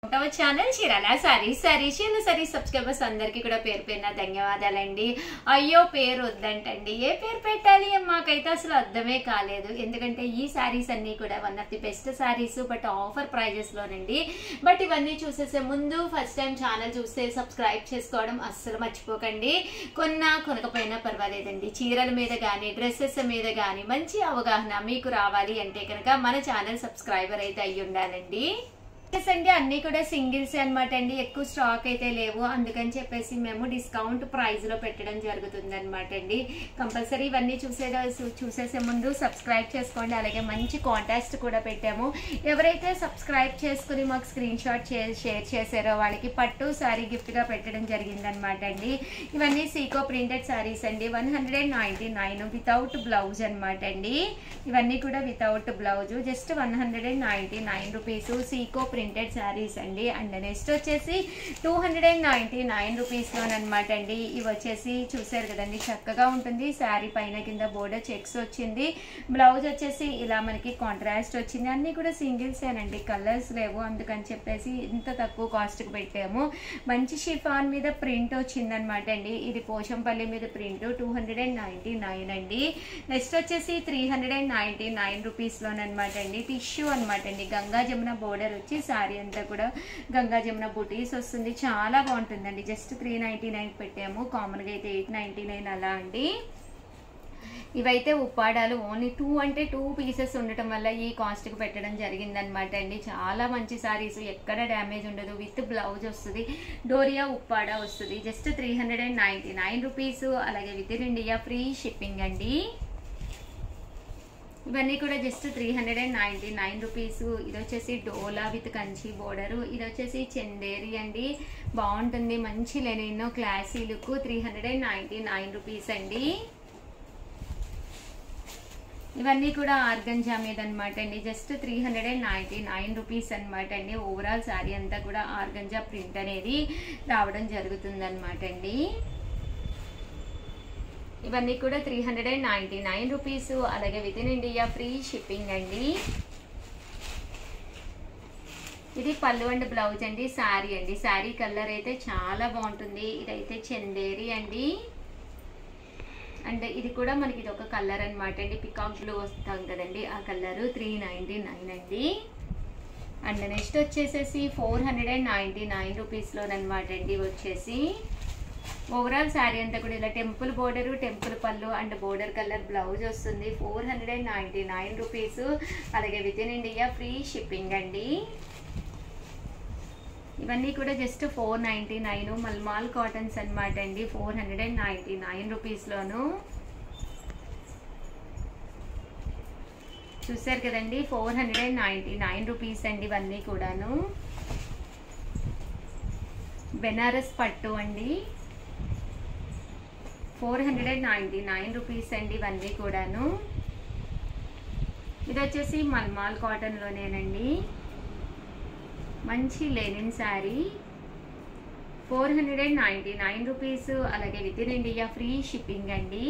ఒకటవ ఛానల్ చీరాల సారీ సారీ చిన్న సారీ సబ్స్క్రైబర్స్ అందరికీ కూడా పేరు పేరున ధన్యవాదాలండి అయ్యో పేరు వద్దంటండి ఏ పేరు పెట్టాలి మాకైతే అసలు అర్థమే కాలేదు ఎందుకంటే ఈ సారీస్ అన్ని కూడా one of the best saris but offer prices లోనండి బట్ ఇవన్నీ చూసేసే ముందు ఫస్ట్ టైం ఛానల్ చూస్తే సబ్స్క్రైబ్ చేసుకోవడం అస్సలు మర్చిపోకండి కొన్నా కొనకపోయినా పర్వాలేదండి చీరల మీద కానీ డ్రెస్సెస్ మీద కానీ మంచి అవగాహన మీకు రావాలి అంటే కనుక మన ఛానల్ సబ్స్క్రైబర్ అయితే అయ్యి ఉండాలండి డ్రెస్సెస్ అంటే అన్ని కూడా సింగిల్స్ అన్నమాట అండి ఎక్కువ స్టాక్ అయితే లేవు అందుకని చెప్పేసి మేము డిస్కౌంట్ ప్రైస్ లో పెట్టడం జరుగుతుంది అనమాట అండి కంపల్సరీ ఇవన్నీ చూసే చూసేసే ముందు సబ్స్క్రైబ్ చేసుకోండి అలాగే మంచి కాంటాక్ట్ కూడా పెట్టాము ఎవరైతే సబ్స్క్రైబ్ చేసుకుని మాకు స్క్రీన్ షాట్ షేర్ చేశారో వాళ్ళకి పట్టు సారీ గిఫ్ట్ గా పెట్టడం జరిగింది అనమాట అండి ఇవన్నీ సీకో ప్రింటెడ్ సారీస్ అండి one hundred and ninety nine without blouse అనమాట అండి ఇవన్నీ కూడా without blouse just one hundred and ninety nine rupees సీకో ప్రింటెడ్ శారీస్ అండి అండ్ నెక్స్ట్ వచ్చేసి two hundred and ninety nine రూపీస్లోనమాట అండి ఇవి వచ్చేసి చూసారు కదండి చక్కగా ఉంటుంది శారీ పైన కింద బోర్డర్ చెక్స్ వచ్చింది బ్లౌజ్ వచ్చేసి ఇలా మనకి కాంట్రాస్ట్ వచ్చింది అన్నీ కూడా సింగిల్స్ ఏనండి కలర్స్ లేవు అందుకని చెప్పేసి ఇంత తక్కువ కాస్ట్కి పెట్టాము మంచి షిఫాన్ మీద ప్రింట్ వచ్చిందనమాట అండి ఇది పోషంపల్లి మీద print two hundred and ninety nine అండి నెక్స్ట్ వచ్చేసి three hundred and ninety nine రూపీస్లోనమాట అండి టిష్యూ అనమాట అండి గంగా జమున బోర్డర్ వచ్చి శారీ అంతా కూడా గంగా జమున బుటీస్ వస్తుంది చాలా బాగుంటుందండి జస్ట్ త్రీ నైంటీ నైన్ పెట్టాము కామన్గా అయితే ఎయిట్ నైంటీ నైన్ అలా అండి ఇవైతే ఉప్పాడాలు ఓన్లీ టూ అంటే టూ పీసెస్ ఉండటం వల్ల ఈ కాస్ట్కి పెట్టడం జరిగిందనమాట అండి చాలా మంచి సారీస్ ఎక్కడ డ్యామేజ్ ఉండదు విత్ బ్లౌజ్ వస్తుంది డోరియా ఉప్పాడ వస్తుంది just three hundred and ninety nine rupees అలాగే with in India free shipping అండి ఇవన్నీ కూడా just three hundred and ninety nine rupees ఇది వచ్చేసి డోలా విత్ కంచి బోర్డర్ ఇది వచ్చేసి చందేరి అండి బాగుంటుంది మంచి linen classy look three hundred and ninety nine rupees అండి ఇవన్నీ కూడా ఆర్గంజా మీద అనమాట అండి just three hundred and ninety nine rupees అనమాట అండి ఓవరాల్ శారీ అంతా కూడా ఆర్గంజా ప్రింట్ అనేది రావడం జరుగుతుంది అనమాట అండి ఇవన్నీ కూడా three hundred and ninety nine rupees అలాగే with in India free shipping అండి ఇది పళ్ళు అండ్ బ్లౌజ్ అండి శారీ అండి శారీ కలర్ అయితే చాలా బాగుంటుంది ఇదైతే చందేరి అండి అండ్ ఇది కూడా మనకి ఇది ఒక కలర్ అనమాట అండి పికాక్ బ్లూ వస్తాం కదండి ఆ కలర్ త్రీ నైంటీ నైన్ అండి అండ్ నెక్స్ట్ వచ్చేసేసి four hundred and ninety nine రూపీస్లోనమాట అండి వచ్చేసి ఓవరాల్ శారీ అంతా కూడా ఇలా టెంపుల్ బోర్డర్ టెంపుల్ పళ్ళు అండ్ బోర్డర్ కలర్ బ్లౌజ్ వస్తుంది four hundred and ninety nine rupees అలాగే with in India free shipping అండి ఇవన్నీ కూడా just four ninety nine mulmul cottons అనమాట అండి four hundred and ninety nine రూపీస్లోను చూసారు కదండి four hundred and ninety nine rupees అండి ఇవన్నీ కూడాను బెనారస్ పట్టు అండి four hundred and ninety nine rupees అండి ఇవన్నీ కూడాను ఇది వచ్చేసి మల్మాల్ కాటన్లోనేనండి మంచి linen sari four hundred and ninety nine rupees అలాగే with in India free shipping అండి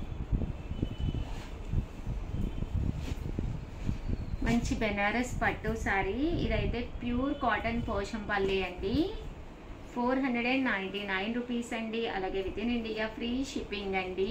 మంచి బెనారస్ పట్టు శారీ ఇదైతే ప్యూర్ కాటన్ పోషంపల్లి అండి four hundred and ninety nine rupees అండి అలాగే with in India free shipping అండి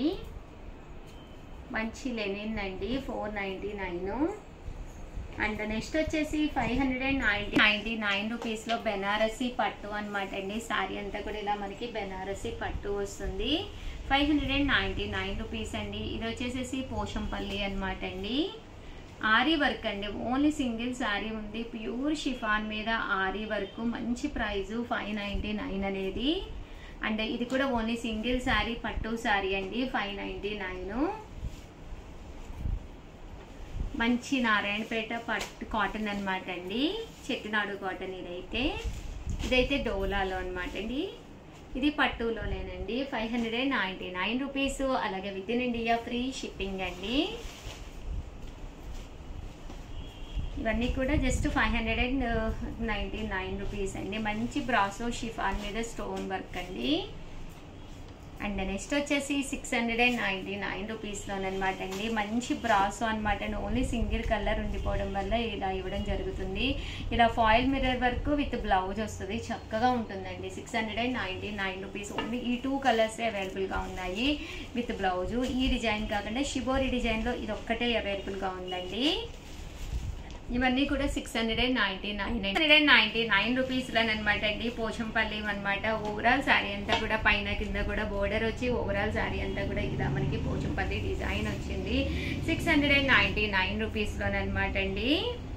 మంచి లెనిన్ అండి four ninety nine and next వచ్చేసి five hundred and ninety ninety nine రూపీస్లో బెనారసీ పట్టు అనమాట అండి శారీ అంతా కూడా ఇలా మనకి బెనారసీ పట్టు వస్తుంది five hundred and ninety nine rupees అండి ఇది వచ్చేసేసి పోషంపల్లి అనమాట అండి ఆరీ వర్క్ అండి ఓన్లీ సింగిల్ శారీ ఉంది ప్యూర్ షిఫాన్ మీద ఆరీ వర్క్ మంచి ప్రైజు ఫైవ్ నైంటీ నైన్ అనేది అండ్ ఇది కూడా ఓన్లీ సింగిల్ శారీ పట్టు శారీ అండి ఫైవ్ నైంటీ నైన్ మంచి నారాయణపేట పట్టు కాటన్ అనమాట అండి చెట్టినాడు కాటన్ ఇదైతే ఇదైతే డోలాలో అనమాట అండి ఇది పట్టులోనేనండి five hundred and ninety nine rupees అలాగే with in India free shipping అండి ఇవన్నీ కూడా just five hundred and ninety nine rupees అండి మంచి బ్రాసో షిఫాన్ మీద స్టోన్ వర్క్ అండి అండ్ నెక్స్ట్ వచ్చేసి six hundred and ninety nine రూపీస్లోనమాట అండి మంచి బ్రాసో అనమాట అండి ఓన్లీ సింగిల్ కలర్ ఉండిపోవడం వల్ల ఇలా ఇవ్వడం జరుగుతుంది ఇలా foil mirror work with blouse వస్తుంది చక్కగా ఉంటుందండి six hundred and ninety nine rupees only ఈ టూ కలర్సే అవైలబుల్గా ఉన్నాయి విత్ బ్లౌజు ఈ డిజైన్ కాకుండా షిబోరి డిజైన్లో ఇది ఒక్కటే అవైలబుల్గా ఉందండి ఇవన్నీ కూడా six hundred and ninety nine hundred and ninety nine rupees అనమాట అండి పోచంపల్లి అనమాట ఓవరాల్ శారీ అంతా కూడా పైన కింద కూడా బోర్డర్ వచ్చి ఓవరాల్ శారీ అంతా కూడా ఇలా మనకి పోచంపల్లి డిజైన్ వచ్చింది six hundred and ninety nine రూపీస్లోనమాట అండి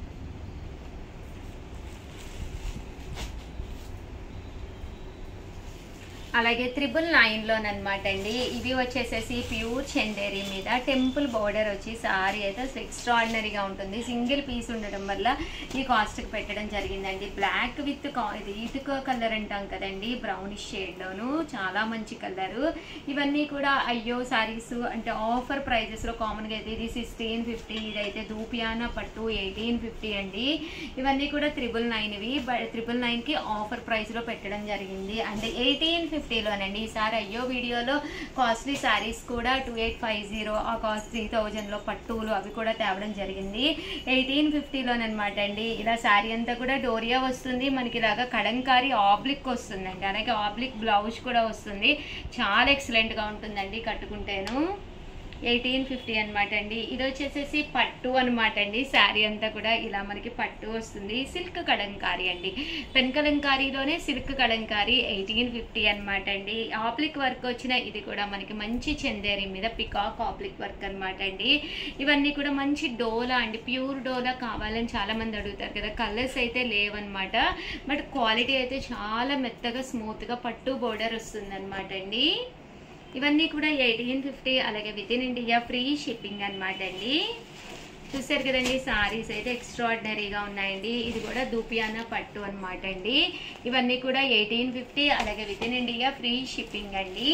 అలాగే త్రిబుల్ నైన్లోనమాట అండి ఇవి వచ్చేసేసి ప్యూర్ చందేరి మీద టెంపుల్ బోర్డర్ వచ్చి సారీ అయితే అసలు ఎక్స్ట్రాడినరీగా ఉంటుంది సింగిల్ పీస్ ఉండడం వల్ల ఈ కాస్ట్కి పెట్టడం జరిగిందండి బ్లాక్ విత్ ఇది ఇటుక కలర్ అంటాం కదండి బ్రౌనిష్ షేడ్లోను చాలా మంచి కలరు ఇవన్నీ కూడా అయ్యో సారీస్ అంటే ఆఫర్ ప్రైజెస్లో కామన్గా అయితే ఇది సిక్స్టీన్ ఫిఫ్టీ ఇదైతే దూపియానా పట్టు ఎయిటీన్ ఫిఫ్టీ అండి ఇవన్నీ కూడా త్రిబుల్ నైన్ ఇవి త్రిబుల్ నైన్కి ఆఫర్ ప్రైస్లో పెట్టడం జరిగింది అంటే ఎయిటీన్ ఫిఫ్టీలోనండి ఈసారి అయ్యో వీడియోలో కాస్ట్లీ శారీస్ కూడా టూ ఎయిట్ ఫైవ్ జీరో ఆ కాస్ట్ త్రీ థౌజండ్లో పట్టులు అవి కూడా తేవడం జరిగింది ఎయిటీన్ ఫిఫ్టీలోనమాట అండి ఇలా శారీ అంతా కూడా డోరియా వస్తుంది మనకి ఇలాగా కడంకారీ ఆబ్లిక్ వస్తుందండి అలాగే ఆబ్లిక్ బ్లౌజ్ కూడా వస్తుంది చాలా ఎక్సలెంట్గా ఉంటుందండి కట్టుకుంటేను ఎయిటీన్ ఫిఫ్టీ అనమాట అండి ఇది వచ్చేసేసి పట్టు అనమాట అండి శారీ అంతా కూడా ఇలా మనకి పట్టు వస్తుంది సిల్క్ కలంకారీ అండి పెన్ కలంకారీలోనే సిల్క్ కలంకారీ ఎయిటీన్ ఫిఫ్టీ అనమాట అండి ఆప్లిక్ వర్క్ వచ్చిన ఇది కూడా మనకి మంచి చందేరి మీద పికాక్ ఆప్లిక్ వర్క్ అనమాట అండి ఇవన్నీ కూడా మంచి డోలా అండి ప్యూర్ డోలా కావాలని చాలా మంది అడుగుతారు కదా కలర్స్ అయితే లేవన్నమాట బట్ క్వాలిటీ అయితే చాలా మెత్తగా స్మూత్గా పట్టు బోర్డర్ వస్తుంది అనమాట అండి ఇవన్నీ కూడా ఎయిటీన్ ఫిఫ్టీ అలాగే with in India free shipping అనమాట అండి చూసారు కదండి సారీస్ అయితే ఎక్స్ట్రాడినరీగా ఉన్నాయండి ఇది కూడా దూపియానా పట్టు అనమాట అండి ఇవన్నీ కూడా ఎయిటీన్ ఫిఫ్టీ అలాగే with in India free shipping అండి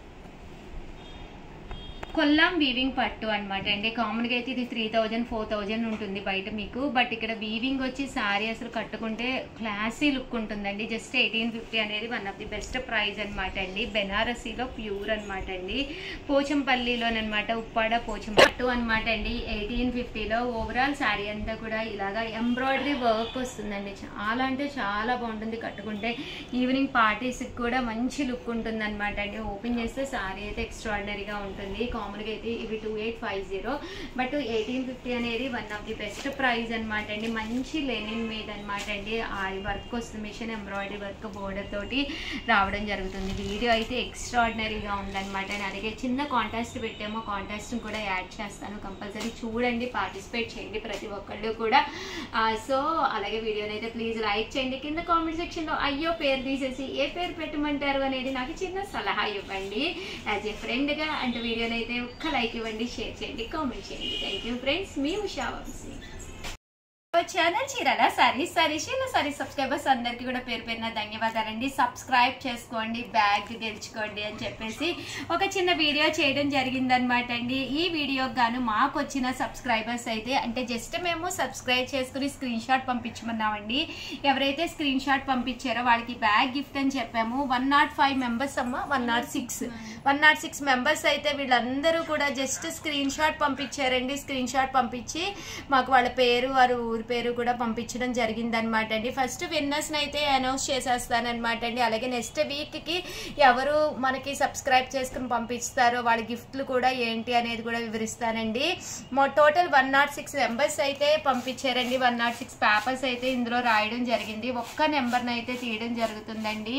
కొల్లాం వీవింగ్ పట్టు అనమాట అండి కామన్గా అయితే ఇది త్రీ థౌజండ్ ఫోర్ థౌజండ్ ఉంటుంది బయట మీకు బట్ ఇక్కడ వీవింగ్ వచ్చి శారీ అసలు కట్టుకుంటే క్లాసీ లుక్ ఉంటుందండి జస్ట్ ఎయిటీన్ ఫిఫ్టీ అనేది one of the best price అనమాట అండి బెనారసీలో ప్యూర్ అనమాట అండి పోచంపల్లిలోనమాట ఉప్పాడ పోచం పట్టు అనమాట అండి ఎయిటీన్ ఫిఫ్టీలో ఓవరాల్ శారీ అంతా కూడా ఇలాగా ఎంబ్రాయిడరీ వర్క్ వస్తుందండి చాలా అంటే చాలా బాగుంటుంది కట్టుకుంటే ఈవినింగ్ పార్టీస్కి కూడా మంచి లుక్ ఉంటుంది అనమాట అండి ఓపెన్ చేస్తే శారీ అయితే ఎక్స్ట్రాడినరీగా ఉంటుంది కామన్గా అయితే ఇవి two eight five zero but eighteen fifty అనేది one of the best price అనమాట అండి మంచి లెనిన్ మీద అనమాట అండి ఆ వర్క్ వస్తుంది మిషన్ ఎంబ్రాయిడరీ వర్క్ బోర్డర్ తోటి రావడం జరుగుతుంది వీడియో అయితే ఎక్స్ట్రాడినరీగా ఉందన్నమాట అండి అలాగే చిన్న కాంటాస్ట్ పెట్టామో కాంటాస్ట్ కూడా యాడ్ చేస్తాను కంపల్సరీ చూడండి పార్టిసిపేట్ చేయండి ప్రతి ఒక్కళ్ళు కూడా సో అలాగే వీడియోని అయితే ప్లీజ్ లైక్ చేయండి కింద కామెంట్ సెక్షన్లో అయ్యో పేరు తీసేసి ఏ పేరు పెట్టమంటారు అనేది నాకు చిన్న సలహా ఇవ్వండి యాజ్ ఏ ఫ్రెండ్గా అంటే వీడియోని అయితే ఒక్క లైక్ ఇవ్వండి షేర్ చేయండి కామెంట్ చేయండి థ్యాంక్ యూ ఫ్రెండ్స్ మీ ఉషా వంశీ ఛానల్ చీరాల సారీ సారీ షీల సారీ సబ్స్క్రైబర్స్ అందరికీ కూడా పేరు పేరున ధన్యవాదాలండి సబ్స్క్రైబ్ చేసుకోండి బ్యాగ్ గెలుచుకోండి అని చెప్పేసి ఒక చిన్న వీడియో చేయడం జరిగిందనమాట అండి ఈ వీడియోకి గాను మాకు వచ్చిన సబ్స్క్రైబర్స్ అయితే అంటే జస్ట్ మేము సబ్స్క్రైబ్ చేసుకుని స్క్రీన్ షాట్ పంపించమన్నామండి ఎవరైతే స్క్రీన్ షాట్ పంపించారో వాళ్ళకి బ్యాగ్ గిఫ్ట్ అని చెప్పాము వన్ నాట్ ఫైవ్ మెంబర్స్ అమ్మ one nought six one nought six members అయితే వీళ్ళందరూ కూడా జస్ట్ స్క్రీన్ షాట్ పంపించారండి స్క్రీన్ షాట్ పంపించి మాకు వాళ్ళ పేరు వారు ఊరి పేరు కూడా పంపించడం జరిగింది అనమాట అండి ఫస్ట్ విన్నర్స్ అయితే అనౌన్స్ చేసేస్తానమాట అండి అలాగే నెక్స్ట్ వీక్ కి ఎవరు మనకి సబ్స్క్రైబ్ చేసుకుని పంపిస్తారో వాళ్ళ గిఫ్ట్లు కూడా ఏంటి అనేది కూడా వివరిస్తానండి total one nought six members అయితే పంపించారండి వన్ నాట్ సిక్స్ పేపర్స్ అయితే ఇందులో రాయడం జరిగింది ఒక్క నెంబర్ని అయితే తీయడం జరుగుతుందండి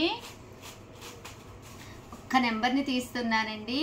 ఒక్క నెంబర్ని తీస్తున్నానండి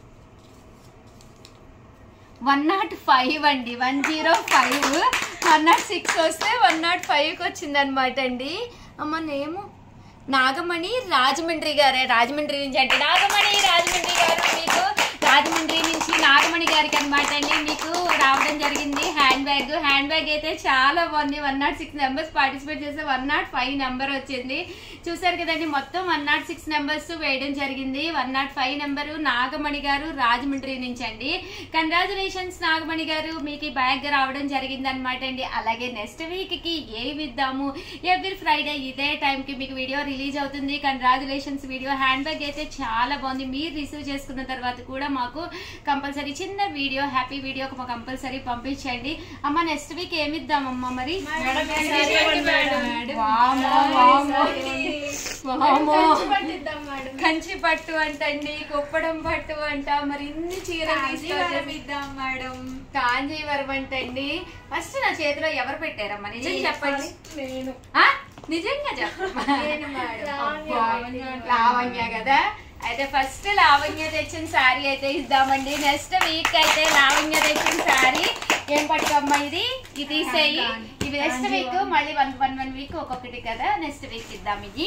వన్ నాట్ ఫైవ్ అండి one zero five one nought six వస్తే వన్ నాట్ ఫైవ్కి వచ్చిందనమాట అండి అమ్మ నేము నాగమణి రాజమండ్రి గారే రాజమండ్రి నుంచి అంటే నాగమణి రాజమండ్రి గారు మీకు రాజమండ్రి నుంచి నాగమణి గారికి అనమాట అండి మీకు రావడం జరిగింది హ్యాండ్ బ్యాగ్ హ్యాండ్ బ్యాగ్ అయితే చాలా బాగుంది one nought six numbers participate చేస్తే వన్ నాట్ ఫైవ్ నెంబర్ వచ్చింది చూసారు కదండి మొత్తం వన్ నాట్ సిక్స్ నెంబర్స్ వేయడం జరిగింది one nought five number Nagamani garu Rajahmundry నుంచి అండి కంగ్రాచులేషన్స్ నాగమణి గారు మీకు ఈ బ్యాగ్ రావడం జరిగింది అనమాట అండి అలాగే నెక్స్ట్ వీక్ కి ఏమి ఇద్దాము ఎవ్రీ ఫ్రైడే ఇదే టైం కి మీకు వీడియో రిలీజ్ అవుతుంది కంగ్రాచులేషన్స్ వీడియో హ్యాండ్ బ్యాగ్ అయితే చాలా బాగుంది మీరు రిసీవ్ చేసుకున్న తర్వాత కూడా మాకు కంపల్సరీ చిన్న వీడియో హ్యాపీ వీడియో కంపల్సరీ పంపించండి అమ్మ నెక్స్ట్ వీక్ ఏమి ఇద్దామమ్మా మరి వామ్మో, వామ్మో. వామ్మో. కంచి పట్టు అంటండి కుప్పడం పట్టు అంట మరి ఇన్ని చీరలు తీసుకొచ్చేసి- మేడం కాంజీవరం అంటండి ఫస్ట్ నా చేతిలో ఎవరు పెట్టారమ్మా నిజం చెప్పండి నేను ఆ? నిజంగా చెప్పమ్మా నేను మేడం. అబ్బా, లావణ్య కదా అయితే ఫస్ట్ లావణ్య తెచ్చిన శారీ అయితే ఇద్దామండి నెక్స్ట్ వీక్ అయితే లావణ్య తెచ్చిన శారీ ఏం పట్టుకమ్మా ఇది ఇది తీసేయి ఇవి నెక్స్ట్ వీక్ మళ్ళీ వన్ వన్ వన్ వీక్ ఒక్కొక్కటి కదా నెక్స్ట్ వీక్ ఇద్దాం ఇది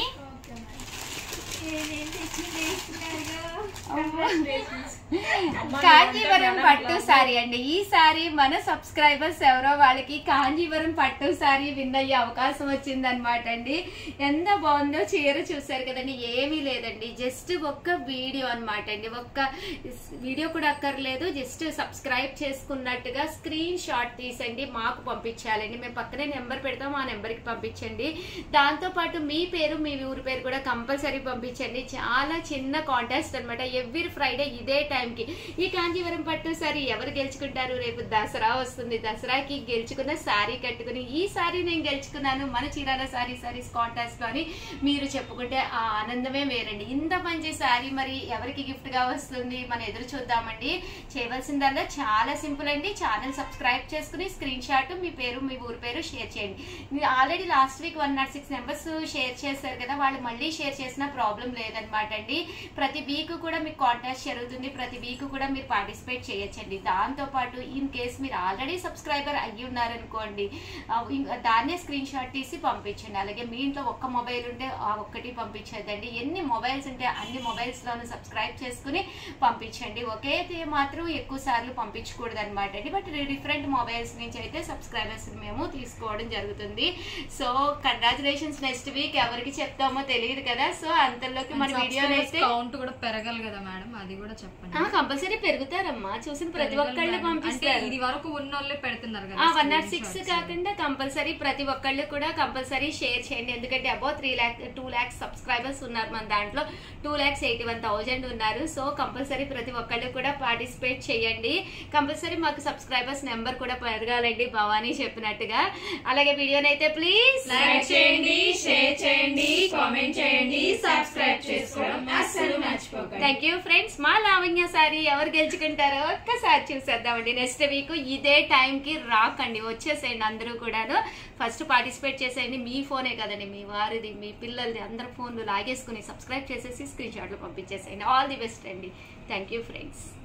కాంజీవరం పట్టు సారీ అండి ఈ సారీ మన సబ్స్క్రైబర్స్ ఎవరో వాళ్ళకి కాంజీవరం పట్టు సారీ విన్ అయ్యే అవకాశం వచ్చింది అనమాట అండి ఎంత బాగుందో చీర చూసారు కదండి ఏమీ లేదండి జస్ట్ ఒక్క వీడియో అన్నమాట అండి ఒక్క వీడియో కూడా అక్కర్లేదు జస్ట్ సబ్స్క్రైబ్ చేసుకున్నట్టుగా స్క్రీన్ షాట్ తీసండి మాకు పంపించాలండి మేము పక్కనే నెంబర్ పెడతాం ఆ నెంబర్కి పంపించండి దాంతో పాటు మీ పేరు మీ ఊరి పేరు కూడా కంపల్సరీ పంపించండి చాలా చిన్న కాంటెస్ట్ అన్నమాట ఎవ్రీ ఫ్రైడే ఇదే టైంకి ఈ కాంజీవరం పట్టు సారీ ఎవరు గెలుచుకుంటారు రేపు దసరా వస్తుంది దసరాకి గెలుచుకున్న సారీ కట్టుకుని ఈ సారీ నేను గెలుచుకున్నాను మన చీరాల సారీ సారీస్ కాంటెస్ట్ లో అని మీరు చెప్పుకుంటే ఆ ఆనందమే వేరండి ఇంత మంచి సారీ మరి ఎవరికి గిఫ్ట్ గా వస్తుంది మనం ఎదురు చూద్దామండి చేయవలసిందల్లా చాలా సింపుల్ అండి ఛానల్ సబ్స్క్రైబ్ చేసుకుని స్క్రీన్ షాట్ మీ పేరు మీ ఊరి పేరు షేర్ చేయండి మీరు already last week one nought six numbers share చేశారు కదా వాళ్ళు మళ్ళీ షేర్ చేసిన ప్రాబ్లం లేదనమాట అండి ప్రతి వీక్ కూడా మీకు కాంటాక్ట్ జరుగుతుంది ప్రతి వీక్ కూడా మీరు పార్టిసిపేట్ చేయొచ్చండి దాంతో పాటు ఇన్ కేస్ మీరు ఆల్రెడీ సబ్స్క్రైబర్ అయ్యి ఉన్నారనుకోండి ఆ, ఇం- దాన్నే స్క్రీన్ షాట్ తీసి పంపించండి అలాగే మీ ఇంట్లో ఒక్క మొబైల్ ఉంటే ఆ ఒక్కటి పంపించద్దండి ఎన్ని మొబైల్స్ ఉంటే అన్ని మొబైల్స్ లోను సబ్స్క్రైబ్ చేసుకుని పంపించండి ఒకే అయితే మాత్రం ఎక్కువ సార్లు పంపించకూడదు అనమాట అండి బట్ డిఫరెంట్ మొబైల్స్ నుంచి అయితే సబ్స్క్రైబర్స్ మేము తీసుకోవడం జరుగుతుంది సో కంగ్రాచులేషన్స్ నెక్స్ట్ వీక్ ఎవరికి చెప్తామో తెలియదు కదా సో అంతలోకి మన వీడియో అయితే కౌంట్ కూడా పెరగాలి కదా మేడం అది కూడా చెప్పండి కంపల్సరీ పెరుగుతారమ్మా చూసిన ప్రతి ఒక్కళ్ళు పెరగాలి మేడం. అంటే పంపిస్తారు ఇది వరకు ఉన్న వాళ్ళే పెడుతున్నారు ఆ కదా వన్ నాట్ సిక్స్ కాకుండా కంపల్సరీ ప్రతి ఒక్కళ్ళు కూడా కంపల్సరీ షేర్ చేయండి ఎందుకంటే above three lakh two lakhs subscribers ఉన్నారు మన దాంట్లో two lakhs eighty one thousand ఉన్నారు సో కంపల్సరీ ప్రతి ఒక్కళ్ళు కూడా పార్టిసిపేట్ చేయండి కంపల్సరీ మాకు సబ్స్క్రైబర్స్ నెంబర్ కూడా పెరగాలండి భవానీ చెప్పినట్టుగా అలాగే వీడియోని అయితే ప్లీజ్ లైక్ చేయండి షేర్ చేయండి కామెంట్ చేయండి సబ్స్క్రైబ్ చేసుకోవడం అస్సలు మర్చిపోకండి థ్యాంక్ యూ ఫ్రెండ్స్ మా లావణ్య సారీ ఎవరు గెలుచుకుంటారో ఒక్కసారి చూసేద్దామండి నెక్స్ట్ వీక్ ఇదే టైం కి రాకండి వచ్చేసేయండి అందరూ కూడాను ఫస్ట్ పార్టిసిపేట్ చేసేయండి మీ ఫోనే కదండి మీ వారిది మీ పిల్లలది అందరి ఫోన్లు లాగేసుకుని సబ్స్క్రైబ్ చేసేసి స్క్రీన్ షాట్లు పంపించేసేయండి ఆల్ ది బెస్ట్ అండి థ్యాంక్ యూ ఫ్రెండ్స్